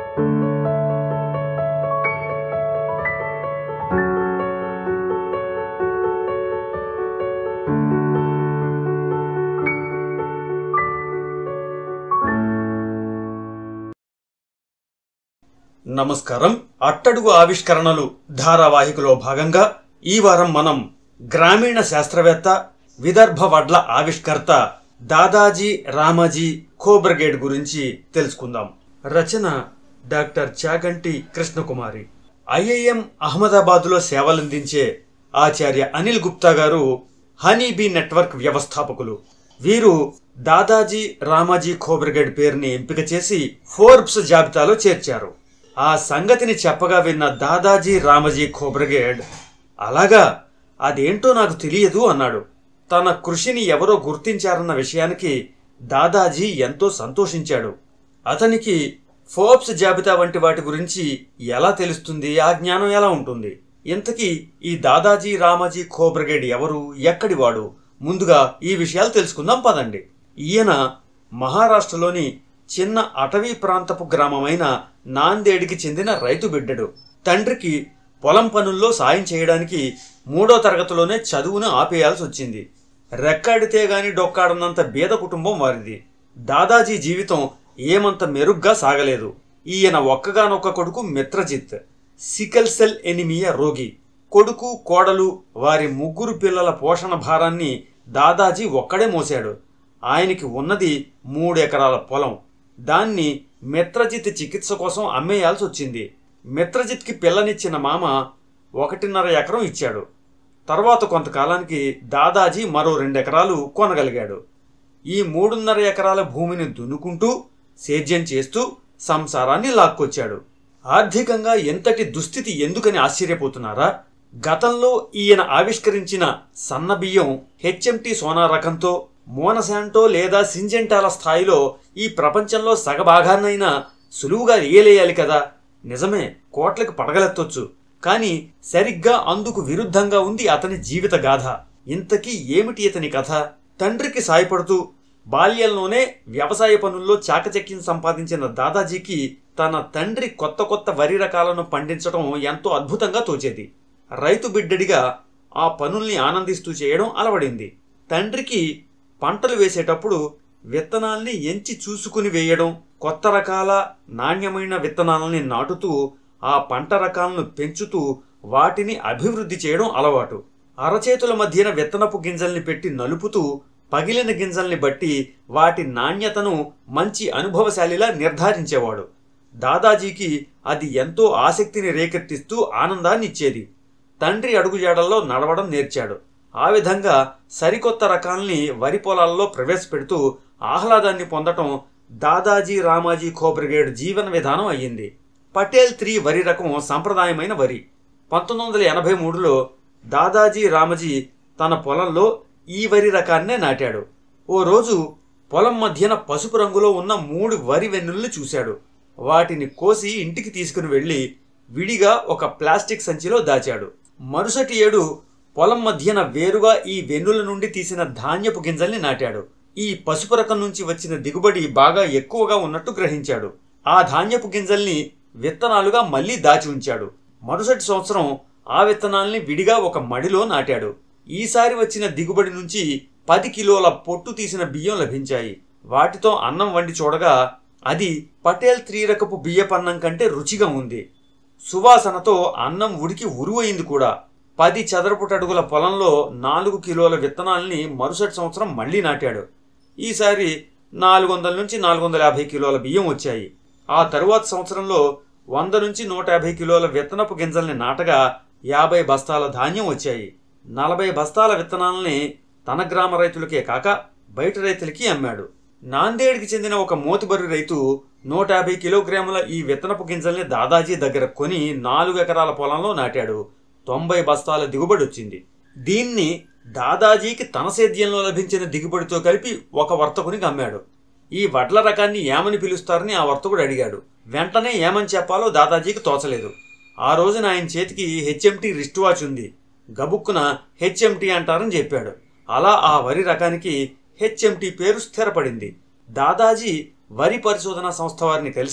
నమస్కారం అట్టడుగు ఆవిష్కరణలు ధారావాహికలో భాగంగా ఈ వారం మనం గ్రామీణ శాస్త్రవేత్త విదర్భ వడ్ల ఆవిష్కర్త దాదాజీ రామాజీ ఖోబ్రగేడ్ గురించి తెలుసుకుందాం రచన డాక్టర్ చాగంటి కృష్ణకుమారి ఐఐఎం అహ్మదాబాద్లో సేవలందించే ఆచార్య అనిల్ గుప్తా గారు హనీబీ నెట్వర్క్ వ్యవస్థాపకులు వీరు దాదాజీ రామాజీ ఖోబ్రగేడ్ పేరుని ఎంపిక చేసి ఫోర్బ్స్ జాబితాలో చేర్చారు ఆ సంగతిని చెప్పగా విన్న దాదాజీ రామజీ ఖోబ్రగేడ్ అలాగా అదేంటో నాకు తెలియదు అన్నాడు తన కృషిని ఎవరో గుర్తించారన్న విషయానికి దాదాజీ ఎంతో సంతోషించాడు అతనికి ఫోర్బ్స్ జాబితా వంటి వాటి గురించి ఎలా తెలుస్తుంది ఆ జ్ఞానం ఎలా ఉంటుంది ఇంతకీ ఈ దాదాజీ రామాజీ ఖోబ్రగేడ్ ఎవరు ఎక్కడివాడు ముందుగా ఈ విషయాలు తెలుసుకుందాం పదండి ఈయన మహారాష్ట్రలోని చిన్న అటవీ ప్రాంతపు గ్రామమైన నాందేడికి చెందిన రైతు బిడ్డడు తండ్రికి పొలం పనుల్లో సాయం చేయడానికి మూడో తరగతిలోనే చదువును ఆపేయాల్సి వచ్చింది రెక్కాడితే గాని డొక్కాడనంత బీద కుటుంబం వారిది దాదాజీ జీవితం ఏమంత మెరుగ్గా సాగలేదు ఈయన ఒక్కగానొక్క కొడుకు మిత్రజిత్ సికల్ సెల్ ఎనిమియా రోగి కొడుకు కోడలు వారి ముగ్గురు పిల్లల పోషణ భారాన్ని దాదాజీ ఒక్కడే మోశాడు ఆయనకి ఉన్నది మూడు ఎకరాల పొలం దాన్ని మిత్రజిత్ చికిత్స కోసం అమ్మేయాల్సి వచ్చింది మిత్రజిత్కి పిల్లనిచ్చిన మామ ఒకటిన్నర ఎకరం ఇచ్చాడు తర్వాత కొంతకాలానికి దాదాజీ మరో రెండెకరాలు కొనగలిగాడు ఈ మూడున్నర ఎకరాల భూమిని దున్నుకుంటూ సేద్యం చేస్తూ సంసారాన్ని లాక్కొచ్చాడు ఆర్థికంగా ఎంతటి దుస్థితి ఎందుకని ఆశ్చర్యపోతున్నారా గతంలో ఈయన ఆవిష్కరించిన సన్న బియ్యం హెచ్ఎంటి సోనా రకంతో మోనశాంటో లేదా సింజెంటాల స్థాయిలో ఈ ప్రపంచంలో సగభాగాన్నైనా సులువుగా ఏలేయాలి కదా నిజమే కోట్లకు పడగలెత్తొచ్చు కానీ సరిగ్గా అందుకు విరుద్ధంగా ఉంది అతని జీవిత గాథ ఇంతకీ ఏమిటి ఇతని కథ తండ్రికి సాయపడుతూ బాల్యంలోనే వ్యవసాయ పనుల్లో చాకచక్యం సంపాదించిన దాదాజీకి తన తండ్రి కొత్త కొత్త వరి రకాలను పండించడం ఎంతో అద్భుతంగా తోచేది రైతు బిడ్డడిగా ఆ పనుల్ని ఆనందిస్తూ చేయడం అలవడింది తండ్రికి పంటలు వేసేటప్పుడు విత్తనాల్ని ఎంచి చూసుకుని వేయడం కొత్త రకాల నాణ్యమైన విత్తనాలని నాటుతూ ఆ పంట రకాలను పెంచుతూ వాటిని అభివృద్ధి చేయడం అలవాటు అరచేతుల మధ్యన విత్తనపు గింజల్ని పెట్టి నలుపుతూ పగిలిన గింజల్ని బట్టి వాటి నాణ్యతను మంచి అనుభవశాలిలా నిర్ధారించేవాడు దాదాజీకి అది ఎంతో ఆసక్తిని రేకెత్తిస్తూ ఆనందాన్ని ఇచ్చేది తండ్రి అడుగుజాడల్లో నడవడం నేర్చాడు ఆ విధంగా సరికొత్త రకాల్ని వరి పొలాల్లో ప్రవేశపెడుతూ ఆహ్లాదాన్ని పొందటం దాదాజీ రామాజీ ఖోబ్రిగేడ్ జీవన విధానం అయ్యింది పటేల్ త్రీ వరి రకం సంప్రదాయమైన వరి పంతొమ్మిది వందల ఎనభై మూడులో దాదాజీ రామజీ తన పొలంలో ఈ వరి రకాన్నే నాటాడు ఓ రోజు పొలం మధ్యన పసుపు రంగులో ఉన్న మూడు వరి వెన్నుల్ని చూశాడు వాటిని కోసి ఇంటికి తీసుకుని వెళ్ళి విడిగా ఒక ప్లాస్టిక్ సంచిలో దాచాడు మరుసటి ఏడు పొలం మధ్యన వేరుగా ఈ వెన్నుల నుండి తీసిన ధాన్యపు గింజల్ని నాటాడు ఈ పసుపు రకం నుంచి వచ్చిన దిగుబడి బాగా ఎక్కువగా ఉన్నట్టు గ్రహించాడు ఆ ధాన్యపు గింజల్ని విత్తనాలుగా మళ్ళీ దాచి ఉంచాడు మరుసటి సంవత్సరం ఆ విత్తనాల్ని విడిగా ఒక మడిలో నాటాడు ఈసారి వచ్చిన దిగుబడి నుంచి పది కిలోల పొట్టు తీసిన బియ్యం లభించాయి వాటితో అన్నం వండి చూడగా అది పటేల్ త్రీ రకపు బియ్యపన్నం కంటే రుచిగా ఉంది సువాసనతో అన్నం ఉడికి ఉరువైంది కూడా పది చదరపుటడుగుల పొలంలో నాలుగు కిలోల విత్తనాల్ని మరుసటి సంవత్సరం మళ్ళీ నాటాడు ఈసారి నాలుగు వందల నుంచి నాలుగు వందల యాభై కిలోల బియ్యం వచ్చాయి ఆ తరువాత సంవత్సరంలో వంద నుంచి నూట యాభై కిలోల విత్తనపు గింజల్ని నాటగా యాభై బస్తాల ధాన్యం వచ్చాయి నలభై బస్తాల విత్తనాలని తన గ్రామ రైతులకే కాక బయట రైతులకి అమ్మాడు నాందేడ్కి చెందిన ఒక మోతుబరి రైతు నూట యాభై కిలోగ్రాముల ఈ విత్తనపు గింజల్ని దాదాజీ దగ్గర కొని నాలుగు ఎకరాల పొలంలో నాటాడు తొంభై బస్తాల దిగుబడి వచ్చింది దీన్ని దాదాజీకి తన సేద్యంలో లభించిన దిగుబడితో కలిపి ఒక వర్తకునికి అమ్మాడు ఈ వడ్ల రకాన్ని ఏమని పిలుస్తారని ఆ వర్తకుడు అడిగాడు వెంటనే ఏమని చెప్పాలో దాదాజీకి తోచలేదు ఆ రోజున ఆయన చేతికి హెచ్ఎంటి రిస్ట్ వాచ్ ఉంది గబుక్కున హెచ్ఎంటి అంటారని చెప్పాడు అలా ఆ వరి రకానికి హెచ్ఎంటి పేరు స్థిరపడింది దాదాజీ వరి పరిశోధన సంస్థ వారిని కలిసి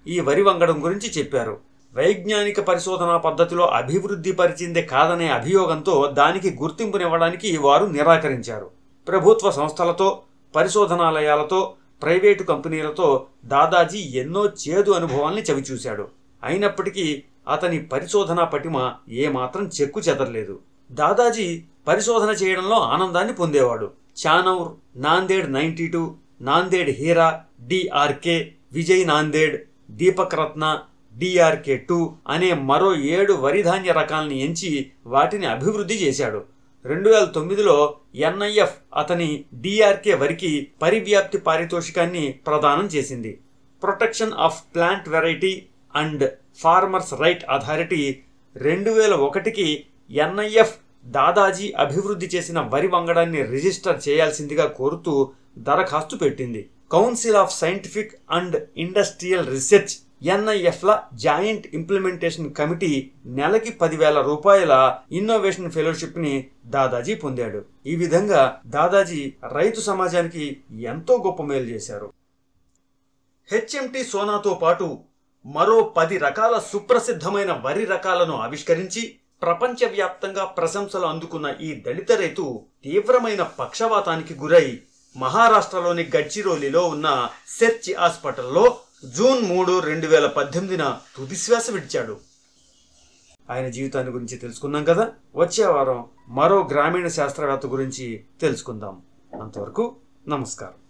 ఈ వరి వంగడం గురించి చెప్పారు వైజ్ఞానిక పరిశోధనా పద్ధతిలో అభివృద్ధి పరిచిందే కాదనే అభియోగంతో దానికి గుర్తింపునివ్వడానికి వారు నిరాకరించారు ప్రభుత్వ సంస్థలతో పరిశోధనాలయాలతో ప్రైవేటు కంపెనీలతో దాదాజీ ఎన్నో చేదు అనుభవాల్ని చవిచూశాడు అయినప్పటికీ అతని పరిశోధనా పటిమ ఏమాత్రం చెక్కు చెదరలేదు దాదాజీ పరిశోధన చేయడంలో ఆనందాన్ని పొందేవాడు Chanour Nanded ninety two Nanded Hira D R K Vijay Nanded Deepak Ratna D R K two అనే మరో ఏడు వరిధాన్య రకాల్ని ఎంచి వాటిని అభివృద్ధి చేశాడు రెండు వేల తొమ్మిదిలో ఎన్ఐఎఫ్ అతని డిఆర్కే వరికి పరివ్యాప్తి పారితోషికాన్ని ప్రదానం చేసింది protection of plant variety and farmers right authority రెండు వేల ఒకటికి ఎన్ఐఎఫ్ దాదాజీ అభివృద్ధి చేసిన వరి వంగడాన్ని రిజిస్టర్ చేయాల్సిందిగా కోరుతూ దరఖాస్తు పెట్టింది council of scientific and industrial research ఎన్ఐఎఫ్ల జాయింట్ ఇంప్లిమెంటేషన్ కమిటీ నెలకి పదివేల రూపాయల ఇన్నోవేషన్ ఫెలోషిప్ని దాదాజీ పొందాడు ఈ విధంగా దాదాజీ రైతు సమాజానికి ఎంతో గొప్ప మేలు చేశారు హెచ్ఎంటి సోనాతో పాటు మరో పది రకాల సుప్రసిద్ధమైన వరి రకాలను ఆవిష్కరించి ప్రపంచవ్యాప్తంగా ప్రశంసలు అందుకున్న ఈ దళిత రైతు తీవ్రమైన పక్షవాతానికి గురై మహారాష్ట్రలోని గడ్చిరోలిలో ఉన్న సెర్చ్ హాస్పిటల్లో జూన్ మూడు రెండు వేల పద్దెనిమిదిన తుదిశ్వాస విడిచాడు ఆయన జీవితాన్ని గురించి తెలుసుకున్నాం కదా వచ్చే వారం మరో గ్రామీణ శాస్త్రవేత్త గురించి తెలుసుకుందాం అంతవరకు నమస్కారం